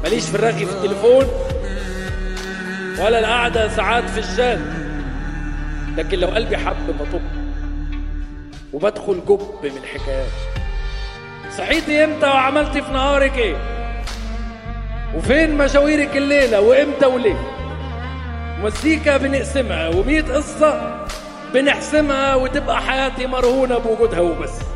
ماليش في الرغي في التليفون ولا القعدة ساعات في الجال لكن لو قلبي حب بطب وبدخل جب من الحكايات صحيتي امتى وعملتي في نهارك ايه وفين مشاويرك الليلة وامتى وليه مزيكا بنقسمها ومية قصة بنحسمها وتبقى حياتي مرهونة بوجودها وبس